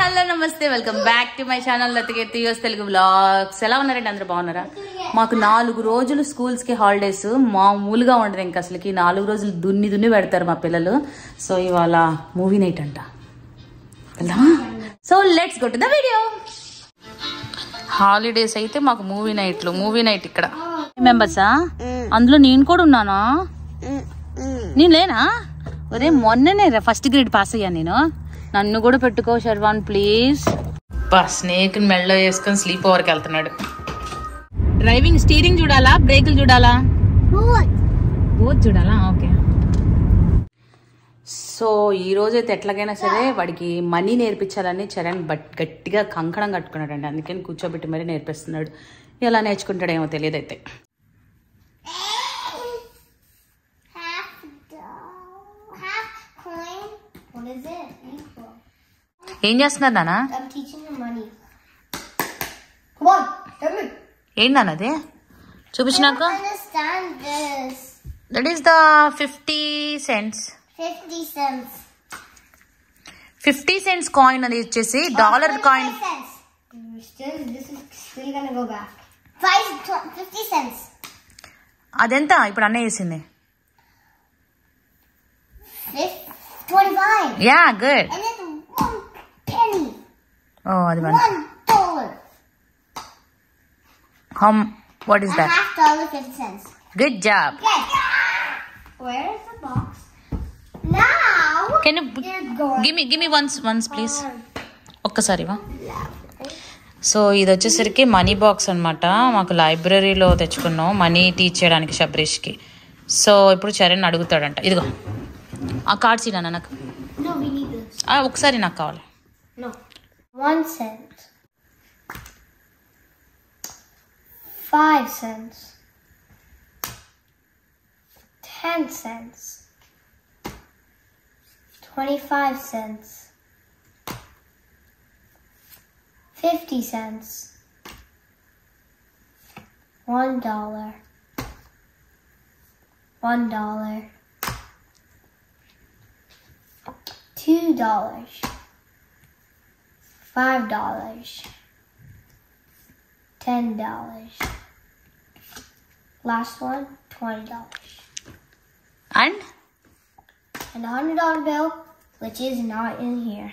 Hello నమస్తే welcome back to my channel లతికెత్తి US Telugu blogs ఎలా ఉన్నారండి అందరూ బాగున్నారా మాకు నాలుగు రోజులు స్కూల్స్ కి హాలిడేస్ మామూలుగా ఉండదు ఇంకా అసలుకి నాలుగు రోజులు దున్ని దున్ని పెడతారు మా పిల్లలు సో ఇవాళ మూవీ నైట్ అంట వెళ్దామా so let's go to the video holidays అయితే మాకు మూవీ నైట్లు మూవీ నైట్ ఇక్కడ మెంబర్సా అందులో నేను కూడా ఉన్నానా నేను లేనా ఒరే మొన్ననే ఫస్ట్ గ్రేడ్ పాస్ అయ్యాను నేను నన్ను కూడా పెట్టుకో శర్వాన్ ప్లీజ్ స్నేక్ మెళ్ళో వేసుకొని స్లీప్ ఓవర్కి వెళ్తున్నాడు డ్రైవింగ్ స్టీరింగ్ చూడాలా బ్రేకులు చూడాలా బోత్ చూడాలా ఓకే సో ఈ రోజు అయితే ఎట్లాగైనా సరే వాడికి మనీ నేర్పించాలని చరణ్ బట్ గట్టిగా కంకణం కట్టుకున్నాడు అండి అందుకని కూర్చోబెట్టి మరీ నేర్పిస్తున్నాడు ఎలా నేర్చుకుంటాడేమో తెలియదు అయితే half doll, half coin. What is it? Equal. ఏం చేస్తున్నారు నాన్న I'm teaching you money. Come on, tell me. ఏంటి నాన్న అది చూపించినాక I don't understand this. That is the fifty cents Fifty cents. Fifty cents coin అది వచ్చేసి dollar coin Five cents. We're still, this is still gonna go back. Five, tw- fifty cents. అదెంత ఇప్పుడు అన్న వేసింది Fif- Twenty-five. Yeah good And then one penny. ఓ అది one One dollar. Hmm what is A that half dollar, fifty cents. Good job Okay. Where is the box? Now. Can You're going. Gimme gimme once once please ఒక్కసారి వా so ఇది వచ్చేసరికి money box అన్నమాట మాకు లైబ్రరీలో తెచ్చుకున్నాం money teach చేయడానికి శబరీష్కి so ఇప్పుడు చరణ్ అడుగుతాడంట ఇదిగో ఆ కార్డ్స్ ఇనా నాకు No, we need this. ఆ, ఒకసారి నాకు కావాలి No. One cent. Five cents. Ten cents. Twenty-five cents. Fifty cents. One dollar. One dollar. Two dollars. Five dollars. Ten dollars. Last one, twenty dollars. And And a hundred dollar bill, which is not in here.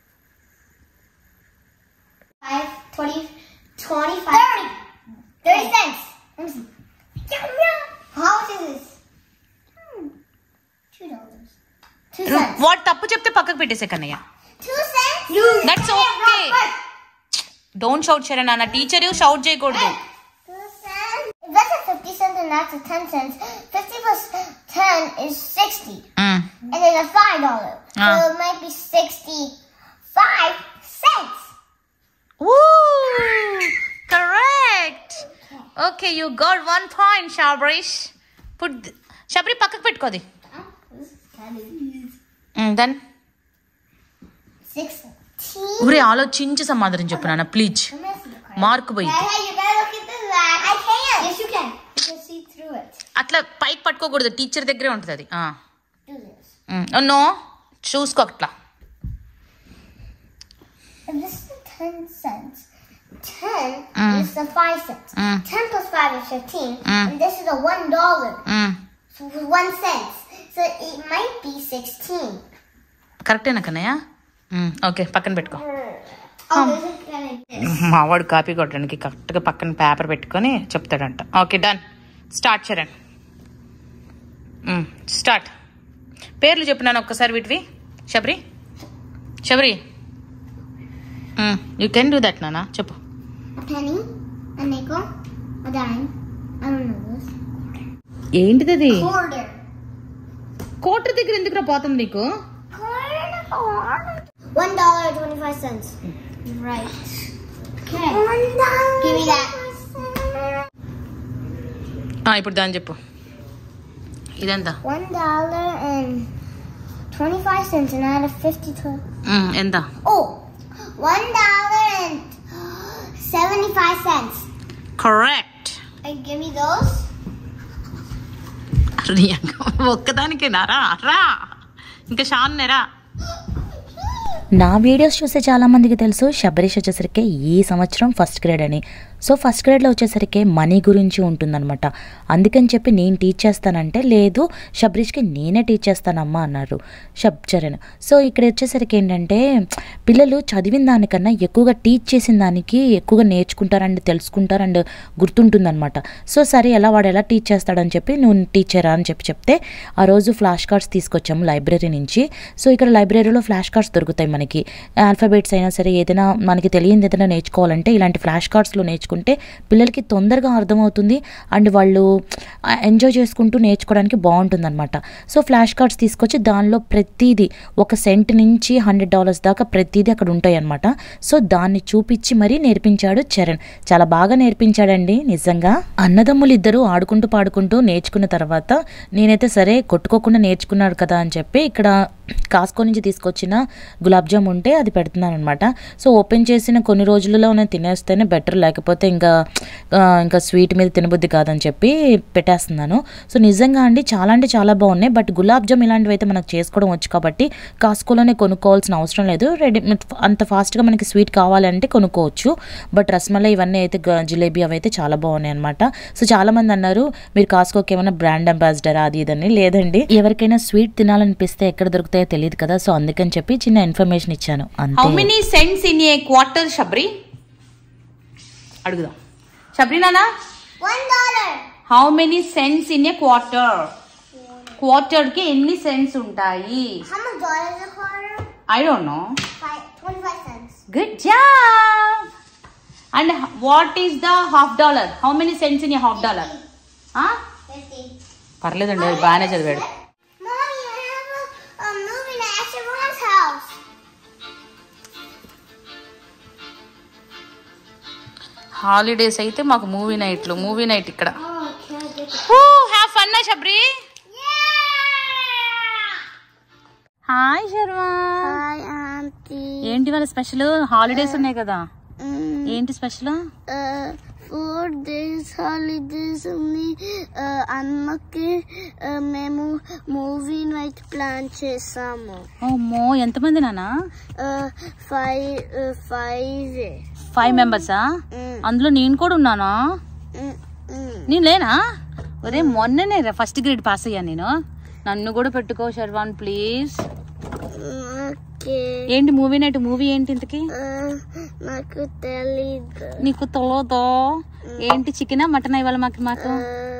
Five, twenty, twenty-five. Thirty. Thirty cents. Let me see. How much is this? Hmm. Two dollars. Two cents. వాడు తప్పు చెప్తే పక్కకు పెట్టేసే Kannayya Two cents? That's okay. Don't shout Charan అన్న teacher shout చేయకూడదు Two cents. If that's a 50 cents and that's a 10 cents, 50 plus 10 is 60. Mm. And then a $5. Ah. So it might be 65 cents. Correct okay you got one point Shabarish put Shabari పక్కకు పెట్టుకోది Oh, this is kind of easy. Then 16. ఊరే ఆలోచించి సమాధానం చెప్పు నాన్న please Let me see the card. Mark పోయి Hey, hey, you gotta look at the last. I can. Yes, you can. You can see through it. అట్లా పైకి పట్టుకోకూడదు teacher దగ్గరే ఉంటుంది అది Do this. నో చూసుకో అట్లా And this is the 10 cents. 10 Mm. is the 5 cents. Mm. 10 plus 5 is 15. Mm. And this is a $1. So for 1 cent. So it might be 16. కరెక్టేనా Kannayya okay పక్కన పెట్టుకో Oh, this is kind of this. మావాడు copy కొట్టడానికి కరెక్ట్గా పక్కన paper పెట్టుకొని చెప్తాడంట okay done start Charan start పేర్లు చెప్పు నాన్న ఒక్కసారి వీటివి Shabari Shabari you can do that నాన్న చెప్పు A penny, a nickel, a dime. I don't know this. ఏంటిది అది Quarter. కోటర్ దగ్గర ఎందుకు పోతుంది నీకు Quarter. One dollar twenty-five cents. Right. Okay. One dollar. Give me that. ఆ, ఇప్పుడు దాని చెప్పు ఇదెంత One dollar and twenty-five cents, and I had a fifty to. మ్మ్, ఎంత Oh, one dollar and seventy-five cents. Correct And give me those. ఒక్కదానికేనా రా రా ఇంకా షాన్నేరా నా వీడియోస్ చూసే చాలా మందికి తెలుసు శబరీష్ వచ్చేసరికి ఈ సంవత్సరం ఫస్ట్ గ్రేడ్ అని సో ఫస్ట్ గ్రేడ్లో వచ్చేసరికి మనీ గురించి ఉంటుందన్నమాట అందుకని చెప్పి నేను టీచ్ చేస్తానంటే లేదు శబరీష్కి నేనే టీచ్ చేస్తానమ్మా అన్నారు శబ్ చరణ్ సో ఇక్కడ వచ్చేసరికి ఏంటంటే పిల్లలు చదివిన దానికన్నా ఎక్కువగా టీచ్ చేసిన దానికి ఎక్కువగా నేర్చుకుంటారండి తెలుసుకుంటారు అండ్ గుర్తుంటుందన్నమాట సో సరే ఎలా వాడు ఎలా టీచ్ చేస్తాడని చెప్పి నువ్వు టీచరా అని చెప్పి చెప్తే ఆ రోజు ఫ్లాష్ కార్డ్స్ తీసుకొచ్చాము లైబ్రరీ నుంచి సో ఇక్కడ లైబ్రరీలో ఫ్లాష్ కార్డ్స్ దొరుకుతాయి మనకి ఆల్ఫాబెట్స్ అయినా సరే ఏదైనా మనకి తెలియని ఏదైనా నేర్చుకోవాలంటే ఇలాంటి ఫ్లాష్ కార్డ్స్లో నేర్చుకుంటే పిల్లలకి తొందరగా అర్థమవుతుంది అండ్ వాళ్ళు ఎంజాయ్ చేసుకుంటూ నేర్చుకోవడానికి బాగుంటుందన్నమాట సో ఫ్లాష్ కార్డ్స్ తీసుకొచ్చి దానిలో ప్రతిదీ ఒక సెంట్ నుంచి హండ్రెడ్ డాలర్స్ దాకా ప్రతిదీ అక్కడ ఉంటాయి అనమాట సో దాన్ని చూపించి మరీ నేర్పించాడు చరణ్ చాలా బాగా నేర్పించాడండి నిజంగా అన్నదమ్ములు ఇద్దరు ఆడుకుంటూ పాడుకుంటూ నేర్చుకున్న తర్వాత నేనైతే సరే కొట్టుకోకుండా నేర్చుకున్నాడు కదా అని చెప్పి ఇక్కడ కాస్కో నుంచి తీసుకొచ్చిన గులాబ్ జామ్ ఉంటే అది పెడుతున్నాను అనమాట సో ఓపెన్ చేసిన కొన్ని రోజులలో నేను తినేస్తేనే బెటర్ లేకపోతే ఇంకా ఆ, ఇంకా స్వీట్ మీద తినబుద్ధి కాదని చెప్పి పెట్టేస్తున్నాను సో నిజంగా అండి చాలా అంటే చాలా బాగున్నాయి బట్ గులాబ్ జామ్ ఇలాంటివి అయితే మనకు చేసుకోవడం వచ్చు కాబట్టి కాస్కోలోనే కొనుక్కోవాల్సిన అవసరం లేదు రెడీ అంత ఫాస్ట్గా మనకి స్వీట్ కావాలంటే కొనుక్కోవచ్చు బట్ రసమలై ఇవన్నీ అయితే గ- జిలేబీ అవి అయితే చాలా బాగున్నాయి అనమాట సో చాలా మంది అన్నారు మీరు కాస్కోకి ఏమైనా బ్రాండ్ అంబాసిడర్ అది ఇదని లేదండి ఎవరికైనా స్వీట్ తినాలనిపిస్తే ఎక్కడ దొరుకుతాయో తెలియదు కదా సో అందుకని చెప్పి చిన్న ఇన్ఫర్మేషన్ ఇచ్చాను హౌ అంతే many cents in a quarter Shabari అడుగుదాం శబరి నానా One dollar. How many cents in a quarter quarter కి ఎన్ని సెంట్స్ ఉంటాయి How much dollars is a quarter? I don't know Five, 25 cents. Good job and what is the half dollar how many cents in a half dollar 50. పర్లేదండి బాగానే చదివాడు Mommy, I have a, a movie night at Sharon's house. Holidays అయితే మాకు movie నైట్లు movie night ఇక్కడ Oh, can I get have fun Shabari Yeah! Hi Sharma Hi, Auntie. ఏంటి వాళ్ళ special holidays ఉన్నాయి కదా Mm, ఏంటి special uh, four days holidays ఉంది uh, అమ్మకి uh, మేము మూవీ నైట్ ప్లాన్ చేసాము అమ్మో ఎంతమంది నానా ఫైవ్ ఫైవ్ ఫైవ్ మెంబర్సా అందులో నేను కూడా ఉన్నానా నేను లేనా ఒరే మొన్ననే ఫస్ట్ గ్రేడ్ పాస్ అయ్యాను నేను నన్ను కూడా పెట్టుకో శర్వాన్ ప్లీజ్ ఓకే ఏంటి మూవీ నైట్ మూవీ ఏంటి ఇంతకి నాకు తెలీదు నీకు తెలియదు ఏంటి చికెనా మటన్ ఇవాళ మాకు మాకు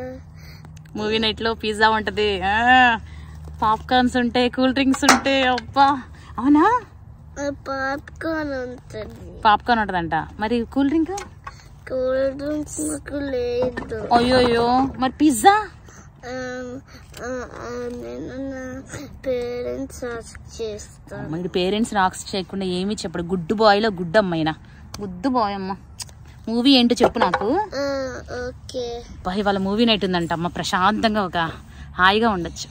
మూవీ నైట్ లో పిజ్జా ఉంటది పాప్కార్న్స్ ఉంటాయి కూల్ డ్రింక్స్ ఉంటాయి అబ్బా అవునా పాప్కార్న్ ఉంటుంది పాప్కార్న్ ఉంటదంట మరి కూల్ డ్రింక్ కూల్ డ్రింక్స్ నాకు లేదు అయ్యో అయ్యో మరి పిజ్జా Um, uh, uh, నేను నా పేరెంట్స్ ఆస్క్ చేస్తాను మరి పేరెంట్స్ రాక్స్ చేయకుండా ఏమీ చెప్పడు గుడ్డు బాయ్లో గుడ్డు అమ్మాయినా గుడ్డు బాయ్ అమ్మ మూవీ ఏంటో చెప్పు నాకు ఓకే బాయ్ వాళ్ళ మూవీ నైట్ ఉందంట అమ్మ ప్రశాంతంగా ఒక హాయిగా ఉండొచ్చు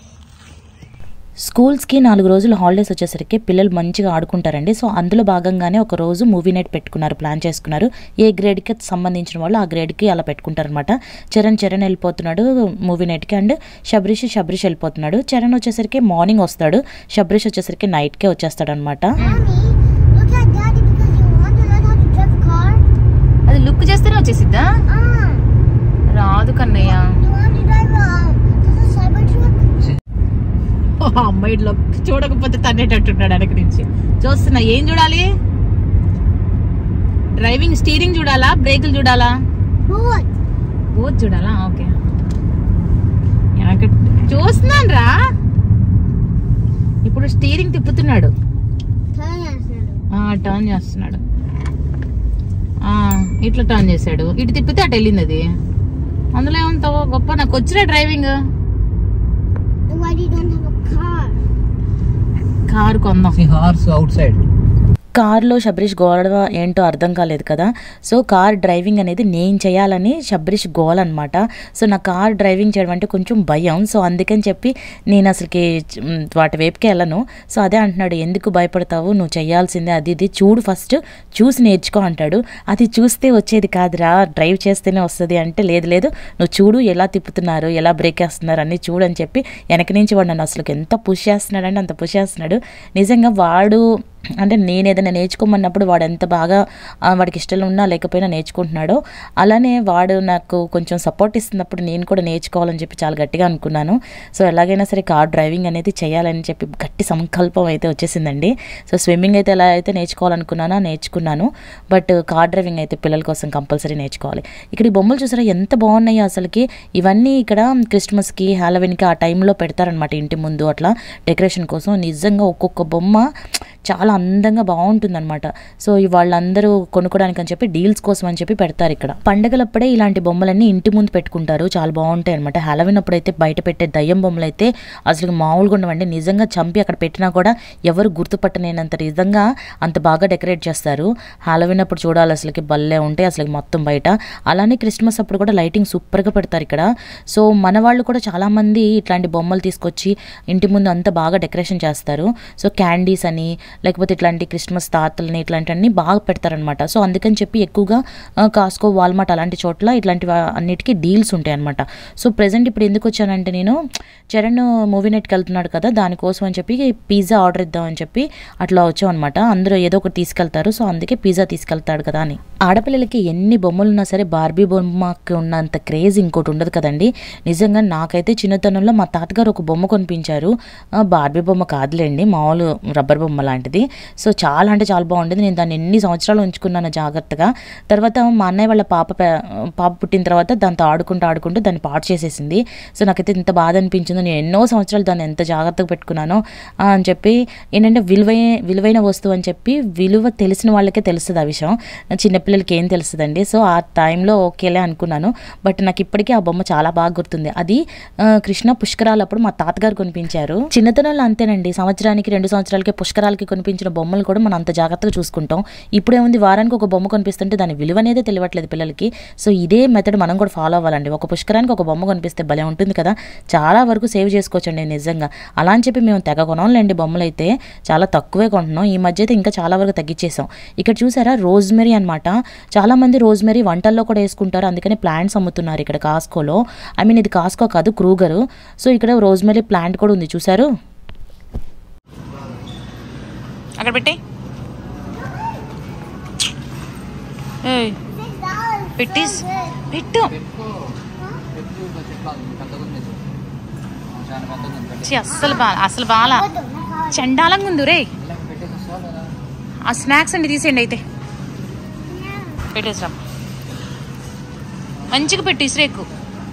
స్కూల్స్కి నాలుగు రోజులు హాలిడేస్ వచ్చేసరికి పిల్లలు మంచిగా ఆడుకుంటారండి సో అందులో భాగంగానే ఒక రోజు మూవీ నైట్ పెట్టుకున్నారు ప్లాన్ చేసుకున్నారు ఏ గ్రేడ్కి సంబంధించిన వాళ్ళు ఆ గ్రేడ్కి అలా పెట్టుకుంటారనమాట చరణ్ చరణ్ వెళ్ళిపోతున్నాడు మూవీ నైట్కి అండ్ శబరీష్ శబరీష్ వెళ్ళిపోతున్నాడు చరణ్ వచ్చేసరికి మార్నింగ్ వస్తాడు శబరీష్ వచ్చేసరికి నైట్కే వచ్చేస్తాడు అనమాట Mommy, look at daddy because you want to learn how to drive a car. అది లుక్ చేస్తేనే వచ్చేసిద్దా Ah, రాదు Kannayya you want to drive a, um, this is cyber truck? అమ్మాయి చూడకపోతే తన్నేటట్టున్నాడు వెనక నుంచి చూస్తున్నా ఏం చూడాలి డ్రైవింగ్ స్టీరింగ్ చూడాలా బ్రేకులు చూడాలా What? బోత్ చూడాలా ఓకే వెనక చూస్తున్నాను రా ఇప్పుడు స్టీరింగ్ తిప్పుతున్నాడు Turn చేస్తున్నాడు. టర్న్ చేస్తున్నాడు ఆ, ఇట్లా టర్న్ చేశాడు ఇటు తిప్పితే అటు వెళ్ళింది అది అందులో ఏమంతావు గొప్ప నాకు వచ్చిన driving Why do you don't have a car? Car కొందాం See horse outside. కార్లో శబరీష్ గోడ ఏంటో అర్థం కాలేదు కదా సో కార్ డ్రైవింగ్ అనేది నేను చేయాలని శబరీష్ గోల్ అనమాట సో నా కార్ డ్రైవింగ్ చేయడం అంటే కొంచెం భయం సో అందుకని చెప్పి నేను అసలుకి మ్, వాటి వైపుకి వెళ్ళను సో అదే అంటున్నాడు ఎందుకు భయపడతావు నువ్వు చేయాల్సిందే అది ఇది చూడు ఫస్ట్ చూసి నేర్చుకో అంటాడు అది చూస్తే వచ్చేది కాదురా డ్రైవ్ చేస్తేనే వస్తుంది అంటే లేదు లేదు నువ్వు చూడు ఎలా తిప్పుతున్నారు ఎలా బ్రేక్ వేస్తున్నారు అన్నీ చూడు అని చెప్పి వెనక నుంచి వాడు నన్ను అసలు ఎంత పుష్ చేస్తున్నాడంటే అంత పుష్ చేస్తున్నాడు నిజంగా వాడు అంటే నేను ఏదైనా నేర్చుకోమన్నప్పుడు వాడు ఎంత బాగా ఆ, వాడికి ఇష్టం ఉన్నా లేకపోయినా నేర్చుకుంటున్నాడో అలానే వాడు నాకు కొంచెం సపోర్ట్ ఇస్తున్నప్పుడు నేను కూడా నేర్చుకోవాలని చెప్పి చాలా గట్టిగా అనుకున్నాను సో ఎలాగైనా సరే కార్ డ్రైవింగ్ అనేది చేయాలని చెప్పి గట్టి సంకల్పం అయితే వచ్చేసిందండి సో స్విమ్మింగ్ అయితే ఎలా అయితే నేర్చుకోవాలనుకున్నానో నేర్చుకున్నాను బట్ కార్ డ్రైవింగ్ అయితే పిల్లల కోసం కంపల్సరీ నేర్చుకోవాలి ఇక్కడ ఈ బొమ్మలు చూసారా ఎంత బాగున్నాయి అసలుకి ఇవన్నీ ఇక్కడ క్రిస్మస్కి హాలోవిన్కి ఆ టైంలో పెడతారనమాట ఇంటి ముందు అట్లా డెకరేషన్ కోసం నిజంగా ఒక్కొక్క బొమ్మ చాలా అందంగా బాగుంటుందన్నమాట సో ఈ వాళ్ళందరూ కొనుక్కోడానికి అని చెప్పి డీల్స్ కోసం అని చెప్పి పెడతారు ఇక్కడ పండగలప్పుడే ఇలాంటి బొమ్మలన్నీ ఇంటి ముందు పెట్టుకుంటారు చాలా బాగుంటాయి అనమాట హ్యాలోవిన్ అప్పుడు అయితే బయట పెట్టే దయ్యం బొమ్మలు అయితే అసలు మామూలుగా ఉండవండి నిజంగా చంపి అక్కడ పెట్టినా కూడా ఎవరు గుర్తుపట్టలేనంత నిజంగా అంత బాగా డెకరేట్ చేస్తారు హ్యాలోవిన్ అప్పుడు చూడాలి అసలుకి భలే ఉంటాయి అసలు మొత్తం బయట అలానే క్రిస్మస్ అప్పుడు కూడా లైటింగ్ సూపర్గా పెడతారు ఇక్కడ సో మన వాళ్ళు కూడా చాలామంది ఇట్లాంటి బొమ్మలు తీసుకొచ్చి ఇంటి ముందు అంతా బాగా డెకరేషన్ చేస్తారు సో క్యాండీస్ అని లేకపోతే ఇట్లాంటి క్రిస్మస్ తాతలని ఇట్లాంటివన్నీ బాగా పెడతారనమాట సో అందుకని చెప్పి ఎక్కువగా ఆ, కాస్కో వాల్మార్ట్ అలాంటి చోట్ల ఇట్లాంటి వా- అన్నిటికీ డీల్స్ ఉంటాయి అనమాట సో ప్రజెంట్ ఇప్పుడు ఎందుకు వచ్చానంటే నేను చరణ్ మూవీ నెట్కి వెళ్తున్నాడు కదా దానికోసం అని చెప్పి పిజ్జా ఆర్డర్ ఇద్దామని చెప్పి అట్లా వచ్చాం అనమాట అందరూ ఏదో ఒకటి తీసుకెళ్తారు సో అందుకే పిజ్జా తీసుకెళ్తాడు కదా అని ఆడపిల్లలకి ఎన్ని బొమ్మలు ఉన్నా సరే బార్బీ బొమ్మకి ఉన్నంత క్రేజ్ ఇంకోటి ఉండదు కదండి నిజంగా నాకైతే చిన్నతనంలో మా తాతగారు ఒక బొమ్మ కొనిపించారు ఆ, బార్బీ బొమ్మ కాదులేండి మామూలు రబ్బర్ బొమ్మ లాంటిది సో చాలా అంటే చాలా బాగుండేది నేను దాన్ని ఎన్ని సంవత్సరాలు ఉంచుకున్నాను జాగ్రత్తగా తర్వాత మా అన్నయ్య వాళ్ళ పాప పె- పాప పుట్టిన తర్వాత దాంతో ఆడుకుంటూ ఆడుకుంటూ దాన్ని పాడు చేసేసింది సో నాకైతే ఇంత బాధ అనిపించిందో నేను ఎన్నో సంవత్సరాలు దాన్ని ఎంత జాగ్రత్తగా పెట్టుకున్నానో ఆ, అని చెప్పి ఏంటంటే విలువైన విలువైన వస్తువు అని చెప్పి విలువ తెలిసిన వాళ్ళకే తెలుస్తుంది ఆ విషయం చిన్నపిల్లలకి ఏం తెలుస్తుందండి సో ఆ టైంలో ఓకేలే అనుకున్నాను బట్ నాకు ఇప్పటికీ ఆ బొమ్మ చాలా బాగా గుర్తుంది అది ఆ, కృష్ణ పుష్కరాలప్పుడు మా తాతగారు కొనిపించారు చిన్నతనంలో అంతేనండి సంవత్సరానికి రెండు సంవత్సరాలకి పుష్కరాలకి కొనిపించిన బొమ్మలు కూడా మనం అంత జాగ్రత్తగా చూసుకుంటాం ఇప్పుడేముంది వారానికి ఒక బొమ్మ కొనిపిస్తుంటే దాని విలువ అనేది తెలియట్లేదు పిల్లలకి సో ఇదే మెథడ్ మనం కూడా ఫాలో అవ్వాలండి ఒక పుష్కరానికి ఒక బొమ్మ కొనిపిస్తే భలే ఉంటుంది కదా చాలా వరకు సేవ్ చేసుకోవచ్చండి నిజంగా అలా అని చెప్పి మేము తెగ కొనంలేండి బొమ్మలు అయితే చాలా తక్కువే కొంటున్నాం ఈ మధ్య అయితే ఇంకా చాలా వరకు తగ్గించేసాం ఇక్కడ చూసారా రోజ్మెరీ అనమాట చాలా మంది రోజ్మెరీ వంటల్లో కూడా వేసుకుంటారు అందుకని ప్లాంట్స్ అమ్ముతున్నారు ఇక్కడ కాస్కోలో ఐ మీన్ ఇది కాస్కో కాదు క్రూగరు సో ఇక్కడ రోజ్మెరీ ప్లాంట్ కూడా ఉంది చూసారు అక్కడ పెట్టి ఏయ్, Six dollars. పెట్టేసి పెట్టు ఛీ, అస్సలు బా అసలు బాలా చండాలంగా ఉంది రే ఆ స్నాక్స్ అండి తీసేయండి అయితే పెట్టేసిరా మంచిగా పెట్టి ఇసురేకు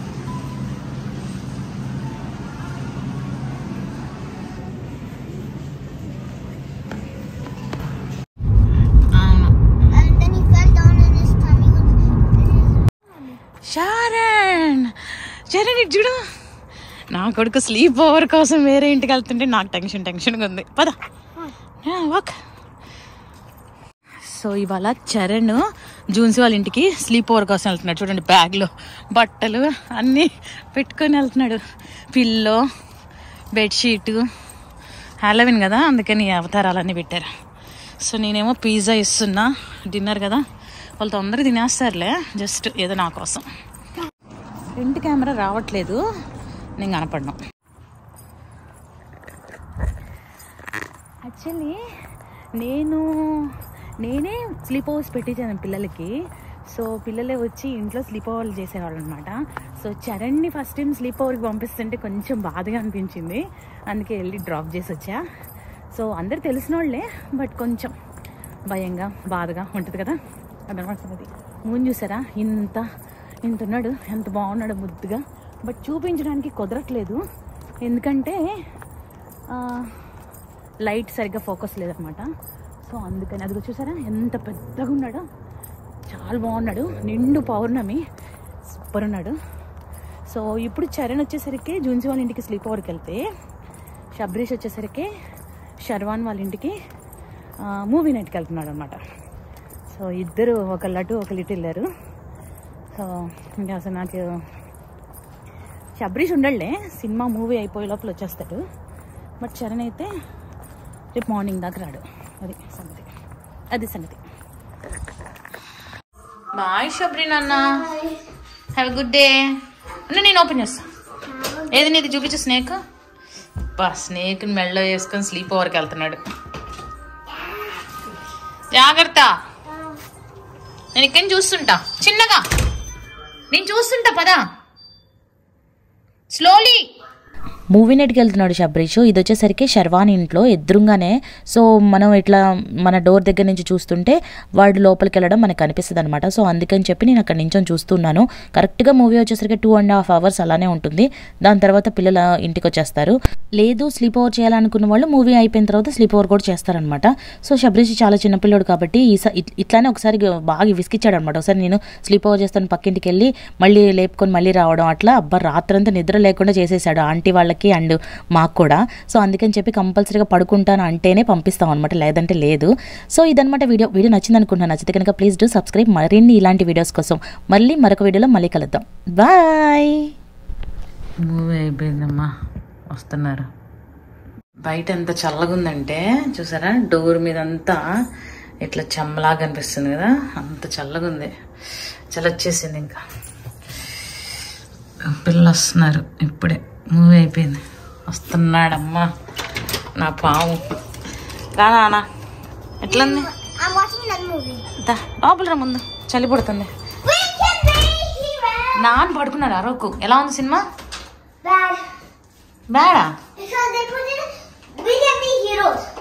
అవును And then he fell down and his tummy was. షారణ్ Charan ఇటు చూడు నా కొడుకు స్లీప్ ఓవర్ కోసం వేరే ఇంటికి వెళ్తుంటే నాకు టెన్షన్ టెన్షన్గా ఉంది పద వాక్ సో ఇవాళ చరణ్ జూన్సి వాళ్ళ ఇంటికి స్లీప్ ఓవర్ కోసం వెళ్తున్నాడు చూడండి బ్యాగ్లో బట్టలు అన్నీ పెట్టుకొని వెళ్తున్నాడు పిల్లో బెడ్షీటు హ్యాలోవిన్ కదా అందుకని ఈ అవతారాలన్నీ పెట్టారు సో నేనేమో పిజ్జా ఇస్తున్నా డిన్నర్ కదా వాళ్ళు తొందరగా తినేస్తారులే జస్ట్ ఏదో నా కోసం ఫ్రంట్ కెమెరా రావట్లేదు నేను కనపడను యాక్చువల్లీ నేను నేనే స్లీప్ ఓవర్స్ పెట్టించాను పిల్లలకి సో పిల్లలే వచ్చి ఇంట్లో స్లీప్ ఓవర్లు చేసేవాళ్ళు అనమాట సో చరణ్ని ఫస్ట్ టైం స్లీప్ ఓవర్కి పంపిస్తుంటే కొంచెం బాధగా అనిపించింది అందుకే వెళ్ళి డ్రాప్ చేసి వచ్చా సో అందరు తెలిసిన వాళ్ళే బట్ కొంచెం భయంగా బాధగా ఉంటుంది కదా అదనమాట అది మూన్ చూసారా ఇంత ఇంత ఉన్నాడు ఎంత బాగున్నాడు ముద్దుగా బట్ చూపించడానికి కుదరట్లేదు ఎందుకంటే ఆ, లైట్ సరిగ్గా ఫోకస్ లేదనమాట సో అందుకని అదిగో చూసారా ఎంత పెద్దగా ఉన్నాడో చాలా బాగున్నాడు నిండు పౌర్ణమి సూపర్ ఉన్నాడు సో ఇప్పుడు చరణ్ వచ్చేసరికి జూన్సి వాళ్ళ ఇంటికి స్లీప్ ఓవర్కి వెళ్తే షబ్రీష్ వచ్చేసరికి షర్వాన్ వాళ్ళ ఇంటికి మూవీ నైట్కి వెళ్తున్నాడు అనమాట సో ఇద్దరు ఒక లడ్డు ఒక లిట్ వెళ్ళారు సో ఇంకా అసలు నాకు శబరీష్ ఉండలే సినిమా మూవీ అయిపోయే లోపల వచ్చేస్తాడు బట్ చరణ్ అయితే రేపు మార్నింగ్ దాకా రాడు అది సంగతి అది సంగతి బాయ్ శబరీన్ అన్న హ్యావ్ గుడ్ డే అన్న నేను ఓపెన్ చేస్తా ఏది నీది చూపించు స్నేక్ బా స్నేక్ మెళ్ళో వేసుకొని స్లీప్ ఓవర్కి వెళ్తున్నాడు జాగ్రత్త నేను ఇక్కడి చూస్తుంటా చిన్నగా నేను చూస్తుంటా పదా స్లోలీ మూవీ నైట్కి వెళ్తున్నాడు శబరీష్ ఇది వచ్చేసరికి శర్వాణి ఇంట్లో ఎదురుగానే సో మనం ఇట్లా మన డోర్ దగ్గర నుంచి చూస్తుంటే వాడు లోపలికి వెళ్ళడం మనకు కనిపిస్తుంది అనమాట సో అందుకని చెప్పి నేను అక్కడ నించొని చూస్తున్నాను కరెక్ట్గా మూవీ వచ్చేసరికి టూ అండ్ హాఫ్ అవర్స్ అలానే ఉంటుంది దాని తర్వాత పిల్లల ఇంటికి వచ్చేస్తారు లేదు స్లీప్ ఓవర్ చేయాలనుకున్న వాళ్ళు మూవీ అయిపోయిన తర్వాత స్లీప్ ఓవర్ కూడా చేస్తారనమాట సో శబరీష్ చాలా చిన్నపిల్లడు కాబట్టి ఈ స- ఇట్- ఇట్లానే ఒకసారి బాగా విసిగిచ్చాడు అనమాట ఒకసారి నేను స్లీప్ ఓవర్ చేస్తాను పక్కింటికి వెళ్ళి మళ్ళీ లేపుకొని మళ్ళీ రావడం అట్లా అబ్బా రాత్రంతా నిద్ర లేకుండా చేసేసాడు ఆంటీ వాళ్ళకి అండ్ మాకు కూడా సో అందుకని చెప్పి కంపల్సరీగా పడుకుంటాను అంటేనే పంపిస్తాం అనమాట లేదంటే లేదు సో ఇదనమాట వీడియో వీడియో నచ్చింది అనుకుంటున్నాను నచ్చితే కనుక ప్లీజ్ డూ సబ్స్క్రైబ్ మరిన్ని ఇలాంటి వీడియోస్ కోసం మళ్ళీ మరొక వీడియోలో మళ్ళీ కలుద్దాం బాయ్ మూవీ అయిపోయిందమ్మా వస్తున్నారు బయట ఎంత చల్లగా ఉందంటే చూసారా డోర్ మీద అంతా ఇట్లా చెమ్మలాగా అనిపిస్తుంది కదా అంత చల్లగా ఉంది చల్ల వచ్చేసింది ఇంకా పిల్లలు వస్తున్నారు ఇప్పుడే మూవీ అయిపోయింది వస్తున్నాడమ్మా నా పాము రా నాన్న ఎట్లుంది I'm watching another movie. దా లోపల రా ముందు చలి పడుతుంది We can be heroes. నాన్న పడుకున్నాడు అరవకు ఎలా ఉంది సినిమా Bad. బేడా Because they put in, we can be heroes.